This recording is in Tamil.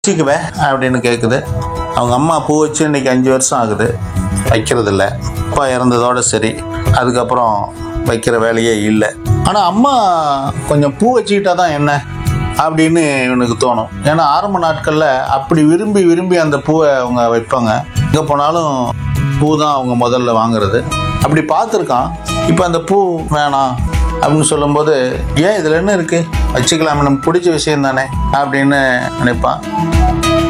வச்சுக்குவே அப்படின்னு கேட்குது அவங்க அம்மா பூ வச்சு இன்னைக்கு அஞ்சு வருஷம் ஆகுது வைக்கிறதில்ல அப்பா இறந்ததோட சரி அதுக்கப்புறம் வைக்கிற வேலையே இல்லை ஆனால் அம்மா கொஞ்சம் பூ வச்சுக்கிட்டா தான் என்ன அப்படின்னு இவனுக்கு தோணும் ஏன்னா ஆரம்ப நாட்களில் அப்படி விரும்பி விரும்பி அந்த பூவை அவங்க வைப்பாங்க எங்கே போனாலும் பூ தான் அவங்க முதல்ல வாங்குறது அப்படி பார்த்துருக்கான் இப்போ அந்த பூ வேணாம் அப்படின்னு சொல்லும்போது ஏன் இதில் என்ன இருக்குது வச்சுக்கலாம் நமக்கு பிடிச்ச விஷயம் தானே அப்படின்னு நினைப்பான்